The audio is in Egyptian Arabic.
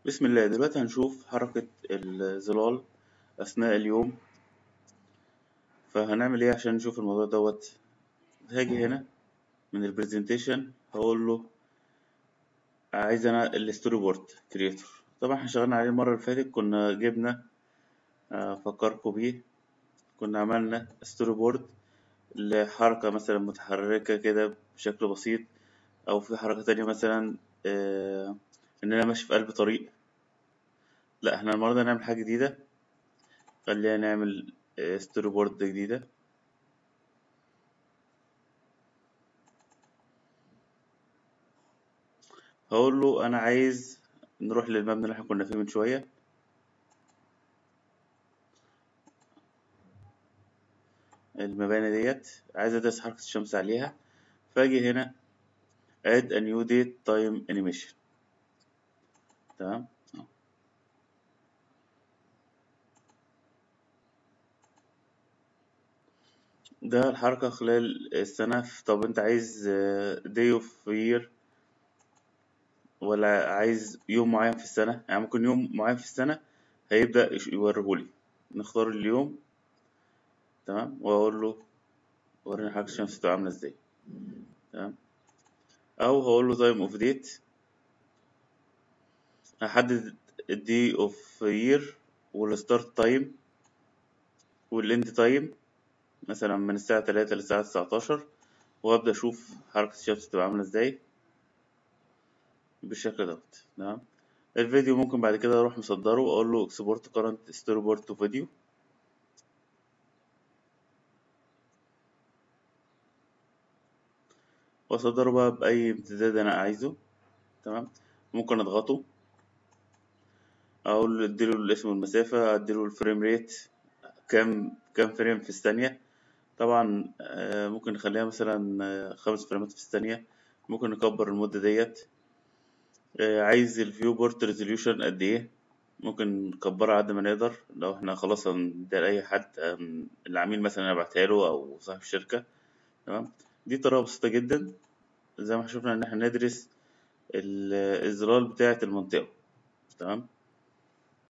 بسم الله دلوقتي هنشوف حركة الظلال أثناء اليوم فهنعمل ايه عشان نشوف الموضوع دوت هاجي هنا من البرزنتيشن هقول له عايز انا الستوري بورد كريتور طبعا احنا شغالنا عليه المرة اللي فاتت كنا جبنا افكركم بيه كنا عملنا ستوري بورد لحركة مثلا متحركة كده بشكل بسيط او في حركة تانية مثلا آه ان انا ماشي في قلب طريق لا احنا النهارده هنعمل حاجة جديدة خلينا نعمل ستوري بورد جديدة هقول له انا عايز نروح للمبنى اللي احنا كنا فيه من شوية المباني ديت عايز ادرس حركة الشمس عليها فاجي هنا add a new date time animation تمام ده الحركة خلال السنة طب انت عايز day of year ولا عايز يوم معين في السنة يعني ممكن يوم معين في السنة هيبدأ يوريهولي نختار اليوم تمام وأقول له وريني حركة الشمس تبقى عاملة ازاي تمام أو هقول له time of date هحدد الدي اوف يير والستارت تايم والاند تايم مثلا من الساعة تلاتة للساعة تسعتاشر وأبدأ أشوف حركة الشمس تبقى عاملة ازاي بالشكل دوت تمام الفيديو ممكن بعد كده أروح مصدره وأقول له export current storyboard to video وأصدره بقى بأي امتداد أنا عايزه تمام ممكن أضغطه اقول اديله الاسم والمسافة اديله الفريم ريت كام كام فريم في الثانية طبعا ممكن نخليها مثلا خمس فريمات في الثانية ممكن نكبر المدة ديت عايز الفيو بورت ريزوليوشن قد ايه ممكن نكبرها قد ما نقدر لو احنا خلاص هنديها لأي حد العميل مثلا ابعتها له او صاحب الشركة تمام دي طريقة بسيطة جدا زي ما شفنا ان احنا ندرس الظلال بتاعة المنطقة تمام